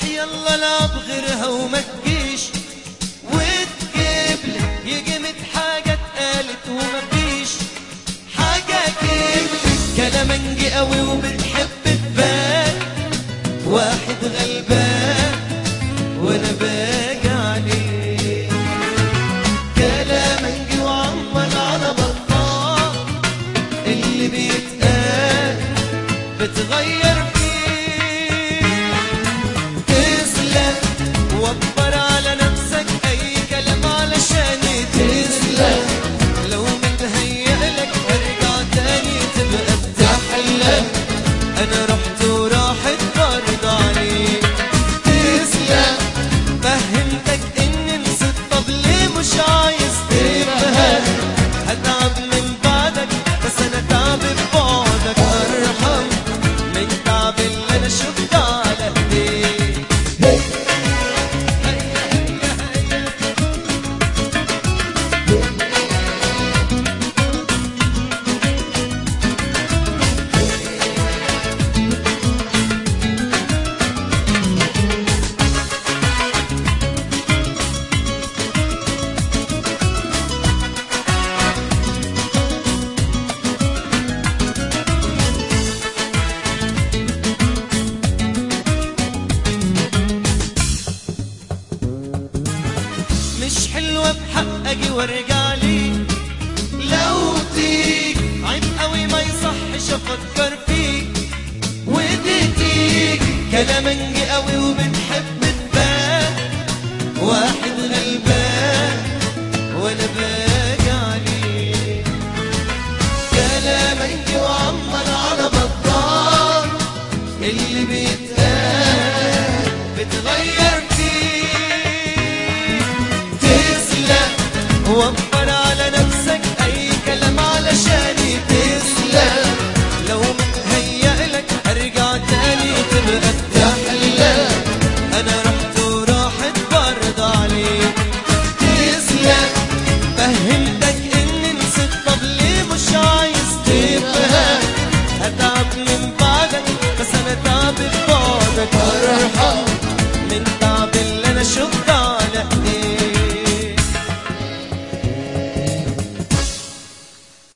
يلا لعب غيرها وما تجيش وتجيب لي يجي ميت حاجة اتقالت وما فيش حاجة جيب لي كلامنجي قوي وبتحب تبان واحد غلبان وانا باجي عليه كلامنجي وعمال على بطال اللي بيتقال بتغير فيه تسلم وكبر على نفسك اي كلام علشان تسلم لو متهيألك ارجع تاني تبقى بتحلم انا رحت وراحت برضه عليك تسلم فهمتك اني نسيت طب ليه مش عايز تفهم هتعب من بعدك بس انا تعبي ببعدك ارحم من تعب اللي انا شفته على ايديك مش حلوة بحق اجي وارجع لي لو تيجي عيب قوي ما يصحش افكر فيك ودي تيجي كلامنجي قوي وبنحب تبان واحد غلبان وانا باجي عليه كلامنجي وعمال على بطال اللي بيتقال بتغير فيه تسلم وابقى